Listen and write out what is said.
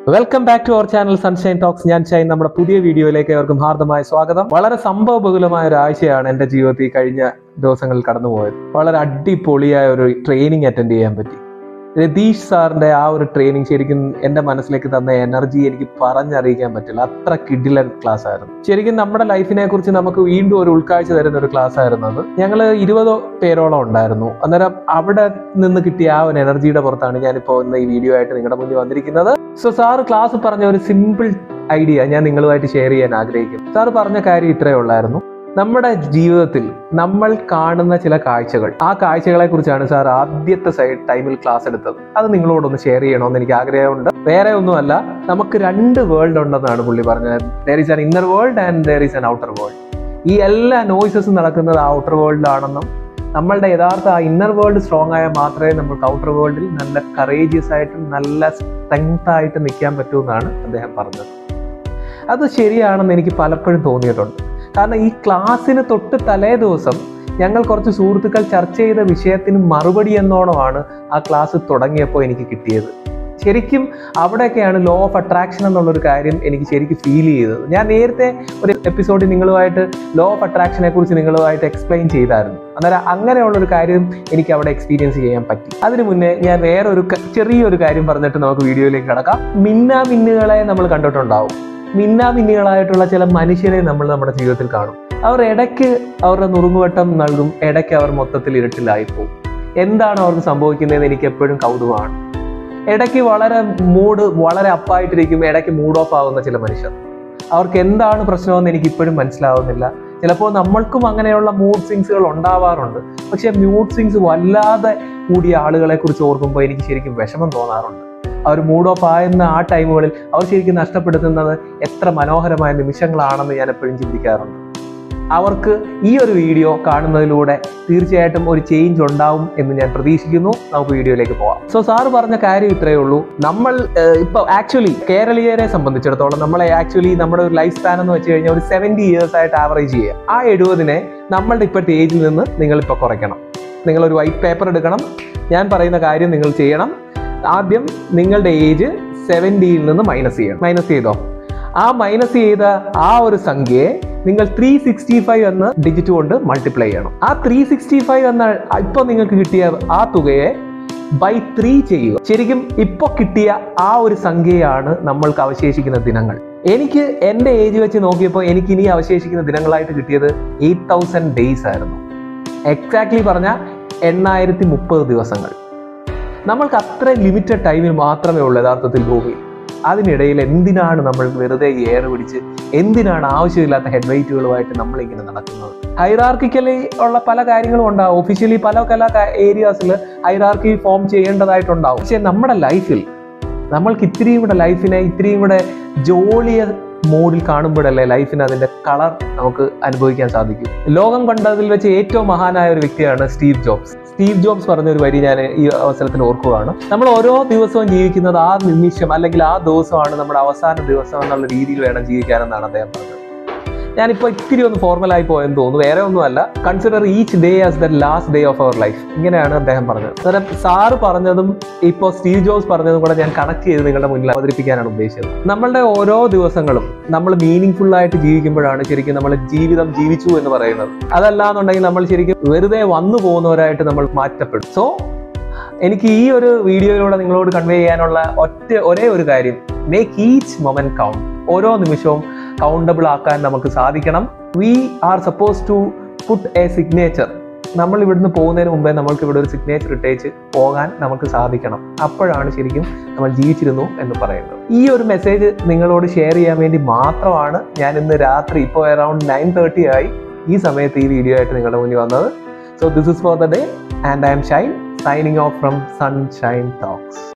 welcome back to our channel Sunshine Talks ഞാൻ Shine നമ്മുടെ പുതിയ വീഡിയോയിലേക്ക് ഏവർക്കും ഹാർദമായ സ്വാഗതം വളരെ സംഭവബഹുലമായ ഒരു ആഴ്ചയാണ് എൻ്റെ ജീവിതത്തിൽ കഴിഞ്ഞ ദിവസങ്ങളിൽ കടന്നുപോയത് വളരെ അടിപൊളിയായ ഒരു ട്രെയിനിങ് അറ്റൻഡ് ചെയ്യാൻ പറ്റി രതീഷ് സാറിന്റെ ആ ഒരു ട്രെയിനിങ് ശരിക്കും എൻ്റെ മനസ്സിലേക്ക് തന്ന എനർജി എനിക്ക് പറഞ്ഞറിയിക്കാൻ പറ്റില്ല അത്ര കിഡിലൻ ക്ലാസ് ആയിരുന്നു ശരിക്കും നമ്മുടെ ലൈഫിനെ കുറിച്ച് നമുക്ക് വീണ്ടും ഒരു ഉൾക്കാഴ്ച തരുന്ന ഒരു ക്ലാസ് ആയിരുന്നു അത് ഞങ്ങൾ ഇരുപതോ പേരോളം ഉണ്ടായിരുന്നു അന്നേരം അവിടെ നിന്ന് കിട്ടിയ ആ ഒരു എനർജിയുടെ പുറത്താണ് ഞാനിപ്പോൾ ഇന്ന് ഈ വീഡിയോ ആയിട്ട് നിങ്ങളുടെ മുന്നിൽ വന്നിരിക്കുന്നത് സോ സാറ് ക്ലാസ് പറഞ്ഞ ഒരു സിമ്പിൾ ഐഡിയ ഞാൻ നിങ്ങളുമായിട്ട് ഷെയർ ചെയ്യാൻ ആഗ്രഹിക്കും സാറ് പറഞ്ഞ കാര്യം ഇത്രയേ ഉള്ളായിരുന്നു നമ്മുടെ ജീവിതത്തിൽ നമ്മൾ കാണുന്ന ചില കാഴ്ചകൾ ആ കാഴ്ചകളെ കുറിച്ചാണ് സാർ ആദ്യത്തെ സൈഡ് ടൈമിൽ ക്ലാസ് എടുത്തത് അത് നിങ്ങളോടൊന്ന് ഷെയർ ചെയ്യണമെന്ന് എനിക്ക് ആഗ്രഹമുണ്ട് വേറെ ഒന്നുമല്ല നമുക്ക് രണ്ട് വേൾഡ് ഉണ്ടെന്നാണ് പുള്ളി പറഞ്ഞത് there is an inner world and there is an outer world ഈ എല്ലാ നോയ്സസും നടക്കുന്നത് ആ ഔട്ടർ വേൾഡിലാണെന്നും നമ്മളുടെ യഥാർത്ഥ ആ ഇന്നർ വേൾഡ് സ്ട്രോങ് ആയാൽ മാത്രമേ നമുക്ക് ഔട്ടർ വേൾഡിൽ നല്ല കറേജിയസ് ആയിട്ട് നല്ല സ്ട്രെങ്ത് ആയിട്ട് നിൽക്കാൻ പറ്റൂ എന്നാണ് അദ്ദേഹം പറഞ്ഞത് അത് ശരിയാണെന്ന് എനിക്ക് പലപ്പോഴും തോന്നിയിട്ടുണ്ട് കാരണം ഈ ക്ലാസ്സിന് തൊട്ട് തലേ ദിവസം ഞങ്ങൾ കുറച്ച് സുഹൃത്തുക്കൾ ചർച്ച ചെയ്ത വിഷയത്തിന് മറുപടി എന്നോണമാണ് ആ ക്ലാസ് തുടങ്ങിയപ്പോൾ എനിക്ക് കിട്ടിയത് ശരിക്കും അവിടെയൊക്കെയാണ് ലോ ഓഫ് അട്രാക്ഷൻ എന്നുള്ളൊരു കാര്യം എനിക്ക് ശരിക്കും ഫീൽ ചെയ്തത് ഞാൻ നേരത്തെ ഒരു എപ്പിസോഡിൽ നിങ്ങളുമായിട്ട് ലോ ഓഫ് അട്രാക്ഷനെ കുറിച്ച് നിങ്ങളുമായിട്ട് എക്സ്പ്ലെയിൻ ചെയ്തായിരുന്നു അന്നേരം അങ്ങനെയുള്ളൊരു കാര്യം എനിക്ക് അവിടെ എക്സ്പീരിയൻസ് ചെയ്യാൻ പറ്റി അതിനു മുന്നേ ഞാൻ വേറൊരു ക- ചെറിയൊരു കാര്യം പറഞ്ഞിട്ട് നമുക്ക് വീഡിയോയിലേക്ക് കിടക്കാം മിന്നാ മിന്നുകളെ നമ്മൾ കണ്ടിട്ടുണ്ടാവും മിന്നാ മിന്നുകളായിട്ടുള്ള ചില മനുഷ്യരെ നമ്മൾ നമ്മുടെ ജീവിതത്തിൽ കാണും അവർ ഇടയ്ക്ക് അവരുടെ നുറുങ്ങുവട്ടം നൽകും ഇടയ്ക്ക് അവർ മൊത്തത്തിൽ ഇരുട്ടിലായി പോകും എന്താണ് അവർക്ക് സംഭവിക്കുന്നതെന്ന് എനിക്ക് എപ്പോഴും കൗതുകമാണ് ഇടയ്ക്ക് വളരെ മൂഡ് വളരെ അപ്പായിട്ടിരിക്കും ഇടയ്ക്ക് മൂഡ് ഓഫ് ആവുന്ന ചില മനുഷ്യർ അവർക്ക് എന്താണ് പ്രശ്നമെന്ന് എനിക്ക് ഇപ്പോഴും മനസ്സിലാവുന്നില്ല ചിലപ്പോൾ നമ്മൾക്കും അങ്ങനെയുള്ള മൂഡ് സ്വിങ്സുകൾ ഉണ്ടാവാറുണ്ട് പക്ഷെ മൂഡ് സ്വിങ്സ് വല്ലാതെ കൂടിയ ആളുകളെ കുറിച്ച് ഓർക്കുമ്പോൾ എനിക്ക് ശരിക്കും വിഷമം തോന്നാറുണ്ട് അവർ മൂഡ് ഓഫ് ആകുന്ന ആ ടൈമുകളിൽ അവർ ശരിക്കും നഷ്ടപ്പെടുത്തുന്നത് എത്ര മനോഹരമായ നിമിഷങ്ങളാണെന്ന് ഞാൻ എപ്പോഴും ചിന്തിക്കാറുണ്ട് അവർക്ക് ഈ ഒരു വീഡിയോ കാണുന്നതിലൂടെ തീർച്ചയായിട്ടും ഒരു ചേഞ്ച് ഉണ്ടാവും എന്ന് ഞാൻ പ്രതീക്ഷിക്കുന്നു നമുക്ക് വീഡിയോയിലേക്ക് പോവാം സോ സാറ് പറഞ്ഞ കാര്യം ഇത്രയേ ഉള്ളൂ നമ്മൾ ഏഹ്, ഇപ്പൊ ആക്ച്വലി കേരളീയരെ സംബന്ധിച്ചിടത്തോളം നമ്മളെ ആക്ച്വലി നമ്മുടെ ഒരു ലൈഫ് സ്പാൻ എന്ന് വെച്ച് കഴിഞ്ഞാൽ ഒരു സെവൻറ്റി ഇയേഴ്സ് ആയിട്ട് ആവറേജ് ചെയ്യുക ആ എഴുപതിനെ നമ്മളുടെ ഇപ്പോഴത്തെ ഏജിൽ നിന്ന് നിങ്ങൾ ഇപ്പോൾ കുറയ്ക്കണം നിങ്ങൾ ഒരു വൈറ്റ് പേപ്പർ എടുക്കണം ഞാൻ പറയുന്ന കാര്യം നിങ്ങൾ ചെയ്യണം ആദ്യം നിങ്ങളുടെ ഏജ് സെവൻറ്റിയിൽ നിന്ന് മൈനസ് ചെയ്യണം മൈനസ് ചെയ്തോ ആ മൈനസ് ചെയ്ത ആ ഒരു സംഖ്യയെ നിങ്ങൾ ത്രീ സിക്സ്റ്റി ഫൈവ് എന്ന ഡിജിറ്റ് കൊണ്ട് മൾട്ടിപ്ലൈ ചെയ്യണം ആ ത്രീ സിക്സ്റ്റി ഫൈവ് എന്ന ഇപ്പോൾ നിങ്ങൾക്ക് കിട്ടിയ ആ തുകയെ ബൈ ത്രീ ചെയ്യുക ശരിക്കും ഇപ്പോൾ കിട്ടിയ ആ ഒരു സംഖ്യയാണ് നമ്മൾക്ക് അവശേഷിക്കുന്ന ദിനങ്ങൾ എനിക്ക് എൻ്റെ ഏജ് വെച്ച് നോക്കിയപ്പോൾ എനിക്ക് ഇനി അവശേഷിക്കുന്ന ദിനങ്ങളായിട്ട് കിട്ടിയത് എയ്റ്റ് തൗസൻഡ് ഡേയ്സ് ആയിരുന്നു എക്സാക്ട്ലി പറഞ്ഞ എണ്ണായിരത്തി മുപ്പത് ദിവസങ്ങൾ നമ്മൾക്ക് അത്ര ലിമിറ്റഡ് ടൈമിൽ മാത്രമേ ഉള്ളൂ യഥാർത്ഥത്തിൽ ഭൂമിയിൽ അതിനിടയിൽ എന്തിനാണ് നമ്മൾ വെറുതെ എയർ പിടിച്ച് എന്തിനാണ് ആവശ്യമില്ലാത്ത ഹെഡ് വെയിറ്റുകളുമായിട്ട് നമ്മൾ ഇങ്ങനെ നടക്കുന്നത് ഹൈറാർക്കിക്കലി ഉള്ള പല കാര്യങ്ങളും ഉണ്ടാവും ഒഫീഷ്യലി പല പല ഏരിയാസിൽ ഹൈറാർക്കി ഫോം ചെയ്യേണ്ടതായിട്ടുണ്ടാവും പക്ഷെ നമ്മുടെ ലൈഫിൽ നമ്മൾക്ക് ഇത്രയും കൂടെ ലൈഫിനെ ഇത്രയും കൂടെ ജോളിയ മോഡിൽ കാണുമ്പോഴല്ലേ ലൈഫിന് അതിന്റെ കളർ നമുക്ക് അനുഭവിക്കാൻ സാധിക്കും ലോകം കണ്ടതിൽ വെച്ച് ഏറ്റവും മഹാനായ ഒരു വ്യക്തിയാണ് സ്റ്റീവ് ജോബ്സ് സ്റ്റീവ് ജോബ്സ് പറഞ്ഞ ഒരു വരി ഞാൻ ഈ അവസരത്തിൽ ഓർക്കുകയാണ് നമ്മൾ ഓരോ ദിവസവും ജീവിക്കുന്നത് ആ നിമിഷം അല്ലെങ്കിൽ ആ ദിവസമാണ് നമ്മുടെ അവസാന ദിവസം എന്നുള്ള രീതിയിൽ വേണം ജീവിക്കാനെന്നാണ് അദ്ദേഹം പറഞ്ഞത് ഞാനിപ്പോൾ ഇത്തിരി ഒന്ന് ഫോർമലായി പോയെന്ന് തോന്നുന്നു വേറെ ഒന്നുമല്ല consider each day as the last day of our life ഇങ്ങനെയാണ് അദ്ദേഹം പറഞ്ഞത് അന്നേരം സാറ് പറഞ്ഞതും ഇപ്പോൾ സ്റ്റീവ് ജോബ്സ് പറഞ്ഞതും കൂടെ ഞാൻ കണക്ട് ചെയ്ത് നിങ്ങളുടെ മുന്നിൽ അവതരിപ്പിക്കാനാണ് ഉദ്ദേശിച്ചത് നമ്മളുടെ ഓരോ ദിവസങ്ങളും നമ്മൾ മീനിങ് ഫുൾ ആയിട്ട് ജീവിക്കുമ്പോഴാണ് ശരിക്കും നമ്മൾ ജീവിതം ജീവിച്ചു എന്ന് പറയുന്നത് അതല്ലാന്നുണ്ടെങ്കിൽ നമ്മൾ ശരിക്കും വെറുതെ വന്നു പോകുന്നവരായിട്ട് നമ്മൾ മാറ്റപ്പെടും സോ എനിക്ക് ഈ ഒരു വീഡിയോയിലൂടെ നിങ്ങളോട് കൺവേ ചെയ്യാനുള്ള ഒറ്റ ഒരേ ഒരു കാര്യം മേക്ക് ഈച്ച് മൊമെന്റ് കൗണ്ട് ഓരോ നിമിഷവും കൗണ്ടബിൾ ആക്കാൻ നമുക്ക് സാധിക്കണം we are suppose to put a signature നമ്മൾ ഇവിടുന്ന് പോകുന്നതിന് മുമ്പേ നമ്മൾക്ക് ഇവിടെ ഒരു സിഗ്നേച്ചർ ഇട്ടേച്ച് പോകാൻ നമുക്ക് സാധിക്കണം അപ്പോഴാണ് ശരിക്കും നമ്മൾ ജീവിച്ചിരുന്നു എന്ന് പറയുന്നത് ഈ ഒരു മെസ്സേജ് നിങ്ങളോട് ഷെയർ ചെയ്യാൻ വേണ്ടി മാത്രമാണ് ഞാൻ ഇന്ന് രാത്രി ഇപ്പോൾ അറൌണ്ട് നയൻ തേർട്ടി ആയി ഈ സമയത്ത് ഈ വീഡിയോ ആയിട്ട് നിങ്ങളുടെ മുന്നിൽ വന്നത് so this is for the day and I'm Shine signing off from Sunshine talks